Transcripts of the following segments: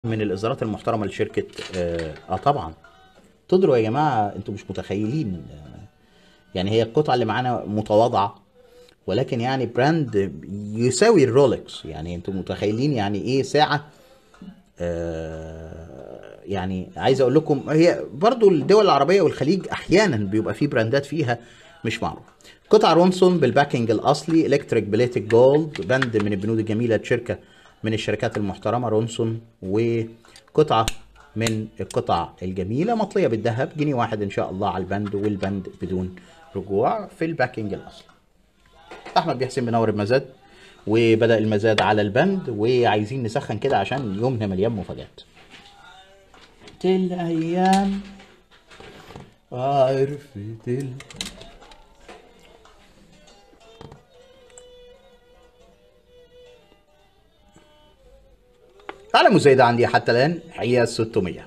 من الاصدارات المحترمه لشركه اه, آه طبعا تدروا يا جماعه انتوا مش متخيلين آه يعني هي القطعه اللي معانا متواضعه ولكن يعني براند يساوي الرولكس يعني انتوا متخيلين يعني ايه ساعه آه يعني عايز اقول لكم هي برضو الدول العربيه والخليج احيانا بيبقى في براندات فيها مش معروف قطع رونسون بالباكينج الاصلي الكتريك بليتك جولد بند من البنود الجميله شركه من الشركات المحترمه رونسون وقطعه من القطع الجميله مطليه بالذهب جنيه واحد ان شاء الله على البند والبند بدون رجوع في الباكينج الاصلي احمد بيحسن منور المزاد وبدا المزاد على البند وعايزين نسخن كده عشان يومنا مليان مفاجات الايام عرفت ال... أعلى مزايدة عندي حتى الآن هي 600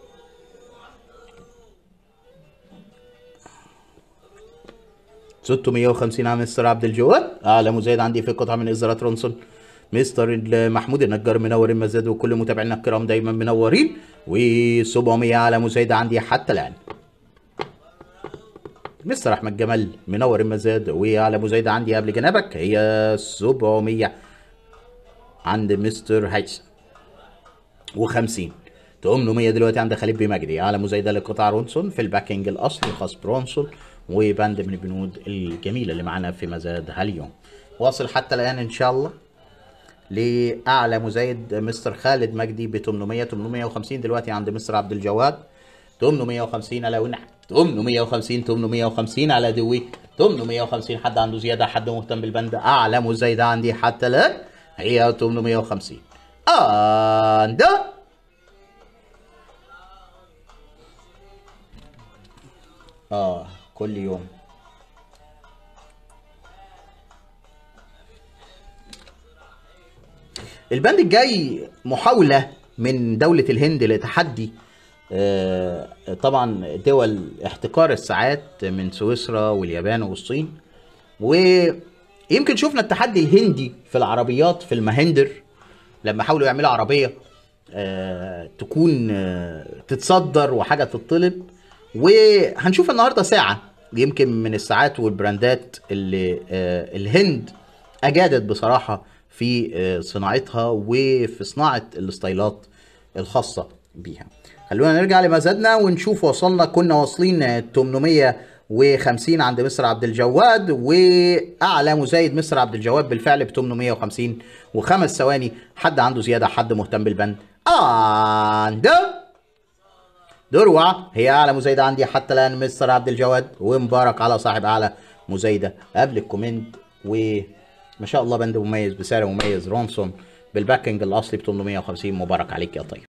650 عام مستر عبد الجواد أعلى مزايد عندي في قطعة من إصدارات رونسون مستر محمود النجار منور المزاد وكل متابعينا الكرام دايما منورين و700 على مزايدة عندي حتى الآن مستر أحمد جمال منور المزاد وعلى مزايدة عندي قبل جنابك هي 700 عند مستر هيثم و50 800 دلوقتي عند خليل بن مجدي على مزايده لقطع رونسون في الباكينج الاصلي الخاص برونسون وبند من البنود الجميله اللي معانا في مزاد هاليوم واصل حتى الان ان شاء الله لاعلى مزايد مستر خالد مجدي ب 800 850 دلوقتي عند مستر عبد الجواد 850 على ونح 850 850 على دوي 850 حد عنده زياده حد مهتم بالبند اعلى مزايده عندي حتى الان هي 850 and اه كل يوم البند الجاي محاولة من دولة الهند لتحدي آه طبعا دول احتكار الساعات من سويسرا واليابان والصين ويمكن شفنا التحدي الهندي في العربيات في المهندر لما حاولوا يعملوا عربيه آه تكون آه تتصدر وحاجه تطلب وهنشوف النهارده ساعه يمكن من الساعات والبراندات اللي آه الهند اجادت بصراحه في آه صناعتها وفي صناعه الستايلات الخاصه بيها خلونا نرجع لمزادنا ونشوف وصلنا كنا واصلين 800 و50 عند مصر عبد الجواد واعلى مزايد مصر عبد الجواد بالفعل ب 850 وخمس ثواني حد عنده زياده حد مهتم بالبند اند دروع هي اعلى مزايده عندي حتى الان مستر عبد الجواد ومبارك على صاحب اعلى مزايده قبل الكومنت وما شاء الله بند مميز بسعر مميز رونسون بالباكنج الاصلي ب 850 مبارك عليك يا طيب